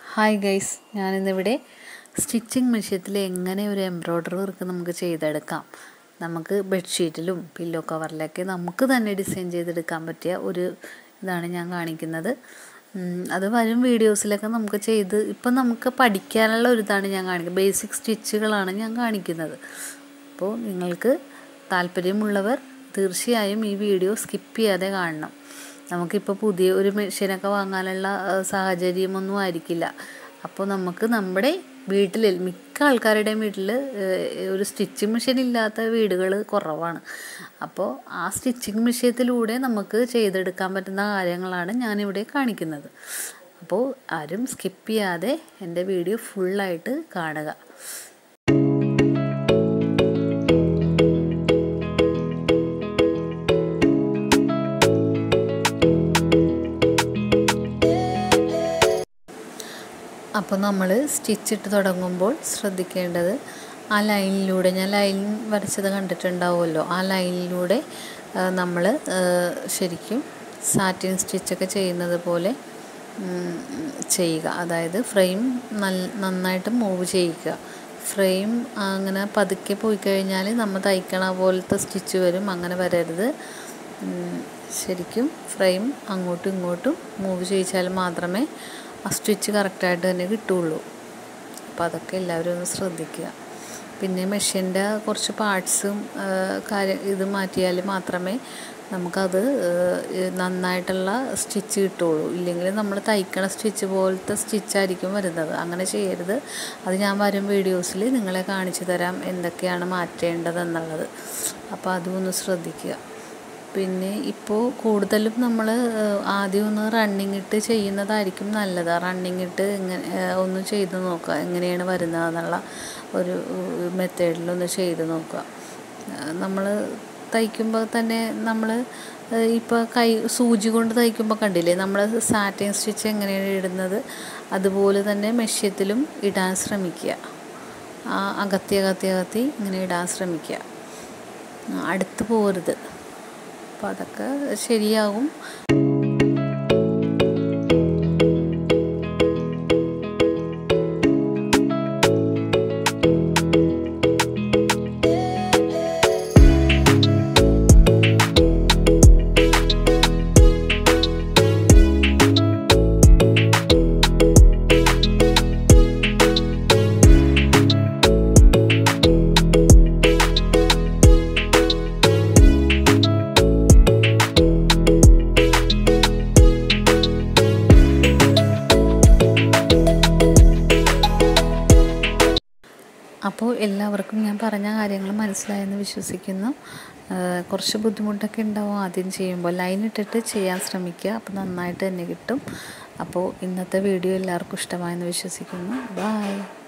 hi guys ഞാനിന്നിവിടെ stitching മെഷീനത്തിൽ എങ്ങനെ ഒരു എംബ്രോയ്ഡറി വർക്ക് നമുക്ക് ചെയ്തെടുക്കാം നമുക്ക് ബെഡ്ഷീറ്റിലും പില്ലോ കവറിലൊക്കെ നമുക്ക് തന്നെ ഡിസൈൻ ചെയ്തെടുക്കാൻ പറ്റിയ ഒരു ഇതാണ് ഞാൻ കാണിക്കുന്നത് ഉം, അത് വരും വീഡിയോസിലൊക്കെ നമുക്ക് ചെയ്ത് ഇപ്പം നമുക്ക് പഠിക്കാനുള്ള ഒരു ഇതാണ് ഞാൻ കാണിക്കുന്നത് ബേസിക് സ്റ്റിച്ചുകളാണ് ഞാൻ കാണിക്കുന്നത് അപ്പോൾ നിങ്ങൾക്ക് താല്പര്യമുള്ളവർ തീർച്ചയായും ഈ വീഡിയോ സ്കിപ്പ് ചെയ്യാതെ കാണണം നമുക്കിപ്പോൾ പുതിയ ഒരു മെഷീനൊക്കെ വാങ്ങാനുള്ള ആ, സാഹചര്യമൊന്നും ആയിരിക്കില്ല അപ്പോൾ നമുക്ക് നമ്മുടെ വീട്ടിൽ മിക്ക ആൾക്കാരുടെയും വീട്ടിൽ ഒരു സ്റ്റിച്ചിങ് മെഷീൻ ഇല്ലാത്ത വീടുകൾ കുറവാണ് അപ്പോൾ ആ സ്റ്റിച്ചിങ് മെഷീനത്തിലൂടെ നമുക്ക് ചെയ്തെടുക്കാൻ പറ്റുന്ന കാര്യങ്ങളാണ് ഞാനിവിടെ കാണിക്കുന്നത് അപ്പോൾ ആരും സ്കിപ്പ് ചെയ്യാതെ എൻ്റെ വീഡിയോ ഫുള്ളായിട്ട് കാണുക അപ്പോൾ നമ്മൾ സ്റ്റിച്ചിട്ട് തുടങ്ങുമ്പോൾ ശ്രദ്ധിക്കേണ്ടത് ആ ലൈനിലൂടെ ഞാൻ ലൈൻ വരച്ചത് കണ്ടിട്ടുണ്ടാവുമല്ലോ ആ ലൈനിലൂടെ നമ്മൾ ശരിക്കും സാറ്റിൻ സ്റ്റിച്ചൊക്കെ ചെയ്യുന്നത് പോലെ ഉം, ചെയ്യുക അതായത് ഫ്രെയിം നല്ല നന്നായിട്ട് മൂവ് ചെയ്യിക്കുക ഫ്രെയിം അങ്ങനെ പതുക്കെ പോയി കഴിഞ്ഞാൽ നമ്മൾ തയ്ക്കണ പോലത്തെ സ്റ്റിച്ച് വരും അങ്ങനെ വരരുത് ഉം, ശരിക്കും ഫ്രെയിം അങ്ങോട്ടും ഇങ്ങോട്ടും മൂവ് ചെയ്യിച്ചാൽ മാത്രമേ ആ സ്റ്റിച്ച് കറക്റ്റായിട്ട് തന്നെ കിട്ടുള്ളൂ അപ്പോൾ അതൊക്കെ എല്ലാവരും ഒന്ന് ശ്രദ്ധിക്കുക പിന്നെ മെഷീൻ്റെ കുറച്ച് പാർട്സും കാര്യം ഇത് മാറ്റിയാൽ മാത്രമേ നമുക്കത് ഏഹ്, നന്നായിട്ടുള്ള സ്റ്റിച്ച് കിട്ടുള്ളൂ ഇല്ലെങ്കിൽ നമ്മൾ തയ്ക്കണ സ്റ്റിച്ച് പോലത്തെ സ്റ്റിച്ചായിരിക്കും വരുന്നത് അങ്ങനെ ചെയ്യരുത് അത് ഞാൻ വരും വീഡിയോസിൽ നിങ്ങളെ കാണിച്ചു തരാം എന്തൊക്കെയാണ് മാറ്റേണ്ടതെന്നുള്ളത് അപ്പോൾ അതും ഒന്ന് ശ്രദ്ധിക്കുക പിന്നെ ഇപ്പോൾ കൂടുതലും നമ്മൾ ആദ്യം ഒന്ന് റണ്ണിങ് ഇട്ട് ചെയ്യുന്നതായിരിക്കും നല്ലത് റണ്ണിങ് ഇട്ട് ഇങ്ങനെ ഏഹ്, ഒന്ന് ചെയ്ത് നോക്കുക എങ്ങനെയാണ് വരുന്നതെന്നുള്ള ഒരു മെത്തേഡിലൊന്ന് ചെയ്ത് നോക്കുക നമ്മൾ തയ്ക്കുമ്പോൾ തന്നെ നമ്മൾ ഇപ്പോൾ കൈ സൂചി കൊണ്ട് തയ്ക്കുമ്പോൾ കണ്ടില്ലേ നമ്മൾ സാറ്റിൻ സ്റ്റിച്ച് എങ്ങനെയാണ് ഇടുന്നത് അതുപോലെ തന്നെ മെഷ്യത്തിലും ഇടാൻ ശ്രമിക്കുക ആ അകത്തി അകത്തി അകത്തി ഇങ്ങനെ ഇടാൻ ശ്രമിക്കുക ആ, അടുത്ത് പോകരുത് അപ്പോൾ അതൊക്കെ ശരിയാകും അപ്പോൾ എല്ലാവർക്കും ഞാൻ പറഞ്ഞ കാര്യങ്ങൾ മനസ്സിലായെന്ന് വിശ്വസിക്കുന്നു ആ, കുറച്ച് ബുദ്ധിമുട്ടൊക്കെ ഉണ്ടാവും ആദ്യം ചെയ്യുമ്പോൾ ലൈൻ ഇട്ടിട്ട് ചെയ്യാൻ ശ്രമിക്കുക അപ്പോൾ നന്നായിട്ട് തന്നെ കിട്ടും അപ്പോൾ ഇന്നത്തെ വീഡിയോ എല്ലാവർക്കും ഇഷ്ടമായെന്ന് വിശ്വസിക്കുന്നു ബായ്